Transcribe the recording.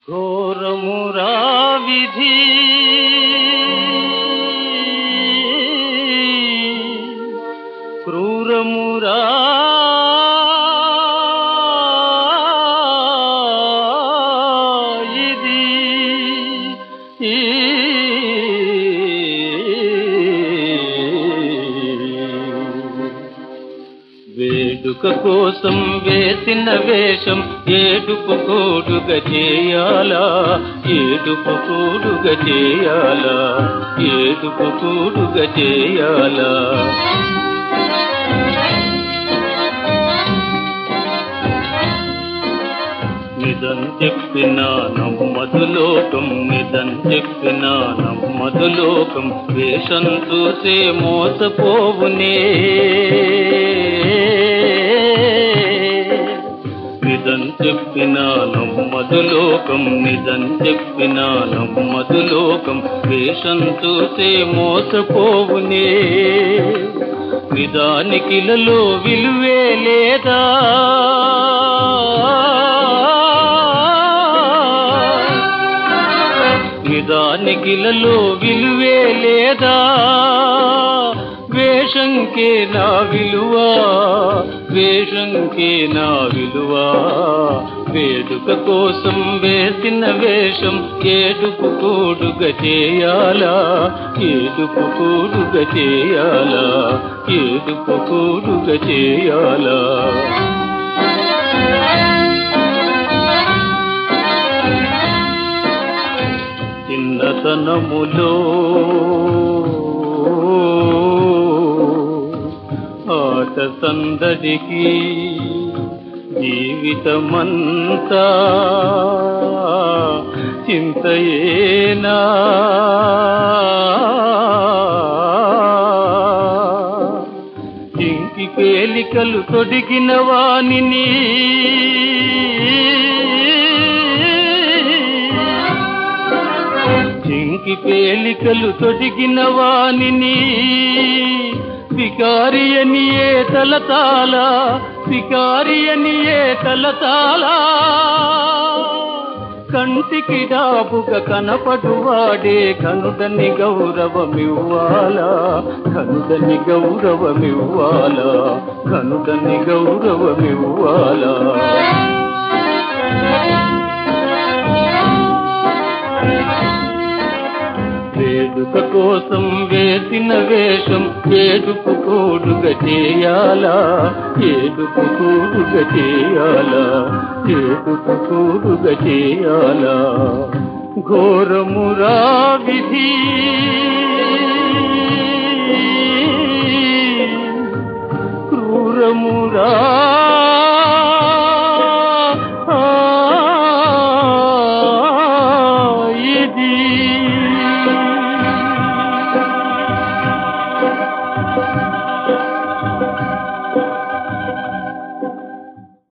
ఘోరమురా విధి క్రూరమురా ఇది ఈ వేడుక కోసం వేసిన వేషం ఏడుపు కూడుగ చేయాలా ఏడుపు కూడుగ చేయాలా ఏడుపు కూడుగ చేయాలా నిజం చెప్పిన నమ్మదు లోకం నిజం చెప్పిన నమ్మదు లోకం వేషం చూసే మోసపోవునే నిజం చెప్పిన నమ్మదు లోకం నిజం చెప్పిన నమ్మదు లోకం వేషం చూసే మోసపోవునే నిజానికిలలో విలువే లేదా నిజానికిలలో విలువే లేదా వేషంకే నా విలువ వేషంకే నా విలువ వేడుక కోసం వేసిన వేషం ఏడుపు కూడుగ చేయాలా ఏడుపు కూడుగ చేయాలా ఏడుపు కూడుగ చేయాలా చిన్నతనములో ఆట సందడికి జీవితమంతా చింతయేనా ఇంకి పేలికలు తొడిగిన వాణిని చింకి పేలికలు తొడిగిన వాణిని వికారి అని ఏ తలతాల వికారి అని ఏ తలతాల కంటికి డాబుక కనపడువాడే కనుడని గౌరవమివ్వాలా కనుడని గౌరవమివ్వాలా కనుడని గౌరవమివ్వాలా వేడుక కోసం వేసిన వేషం ఏడుపు కూడుగ చేయాలా ఏడుపు కూడుగ చేయాలా ఏడుపు కూడుగ చేయాలా ఘోరమురా విధి